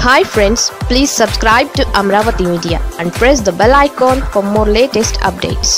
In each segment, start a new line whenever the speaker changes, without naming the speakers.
hi friends please subscribe to Amaravati media and press the bell icon for more latest updates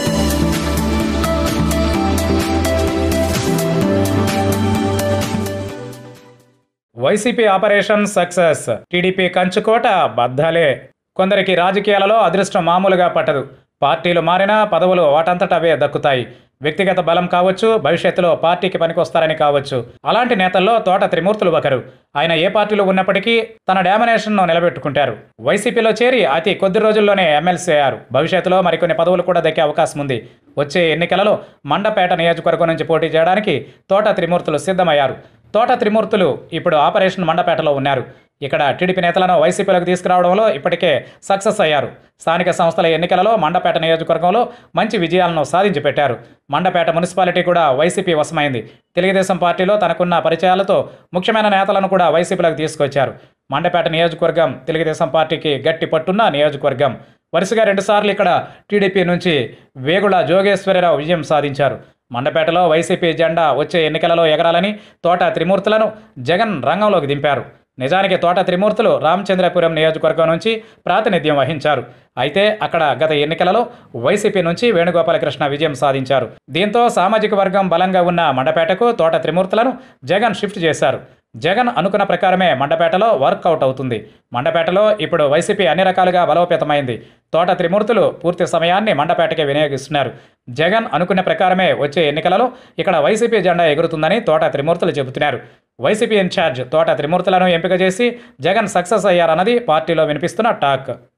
YCP operation success TDP కంచుకోట బద్దలే కొందరికి రాజకీయాలలో అదృష్టం మామూలుగా పట్టదు పార్టీలు మారినా పదవులు వాటంతట అవే దక్కుతాయి వ్యక్తిగత బలం కావచ్చు భవిష్యత్తులో పార్టీకి పనికొస్తారని కావచ్చు అలాంటి నేతల్లో తోట త్రిమూర్తులు ఒకరు ఆయన ఏ పార్టీలో ఉన్నప్పటికీ తన డామినేషన్ను నిలబెట్టుకుంటారు వైసీపీలో చేరి అతి కొద్ది రోజుల్లోనే ఎమ్మెల్సీ అయ్యారు భవిష్యత్తులో మరికొన్ని పదవులు కూడా దక్కే అవకాశం ఉంది వచ్చే ఎన్నికలలో మండపేట నియోజకవర్గం నుంచి పోటీ చేయడానికి తోట త్రిమూర్తులు సిద్ధమయ్యారు తోట త్రిమూర్తులు ఇప్పుడు ఆపరేషన్ మండపేటలో ఉన్నారు ఇక్కడ టీడీపీ నేతలను వైసీపీలోకి తీసుకురావడంలో ఇప్పటికే సక్సెస్ అయ్యారు స్థానిక సంస్థల ఎన్నికలలో మండపేట నియోజకవర్గంలో మంచి విజయాలను సాధించి పెట్టారు మండపేట మున్సిపాలిటీ కూడా వైసీపీ వశమైంది తెలుగుదేశం పార్టీలో తనకున్న పరిచయాలతో ముఖ్యమైన నేతలను కూడా వైసీపీలోకి తీసుకొచ్చారు మండపేట నియోజకవర్గం తెలుగుదేశం పార్టీకి గట్టి పట్టున్న నియోజకవర్గం వరుసగా రెండుసార్లు ఇక్కడ టీడీపీ నుంచి వేగుళ జోగేశ్వరరావు విజయం సాధించారు మండపేటలో వైసీపీ జెండా వచ్చే ఎన్నికలలో ఎగరాలని తోట త్రిమూర్తులను జగన్ రంగంలోకి దింపారు నిజానికి తోట త్రిమూర్తులు రామచంద్రపురం నియోజకవర్గం నుంచి ప్రాతినిధ్యం వహించారు అయితే అక్కడ గత ఎన్నికలలో వైసీపీ నుంచి వేణుగోపాలకృష్ణ విజయం సాధించారు దీంతో సామాజిక వర్గం బలంగా ఉన్న మండపేటకు తోట త్రిమూర్తులను జగన్ షిఫ్ట్ చేశారు జగన్ అనుకున్న ప్రకారమే మండపేటలో వర్కౌట్ అవుతుంది మండపేటలో ఇప్పుడు వైసీపీ అన్ని రకాలుగా బలోపేతమైంది తోట త్రిమూర్తులు పూర్తి సమయాన్ని మండపేటకే వినియోగిస్తున్నారు జగన్ అనుకున్న ప్రకారమే వచ్చే ఎన్నికలలో ఇక్కడ వైసీపీ జెండా ఎగురుతుందని తోట త్రిమూర్తులు చెబుతున్నారు వైసీపీ ఇన్ఛార్జ్ తోట త్రిమూర్తులను ఎంపిక చేసి జగన్ సక్సెస్ అయ్యారన్నది పార్టీలో వినిపిస్తున్న టాక్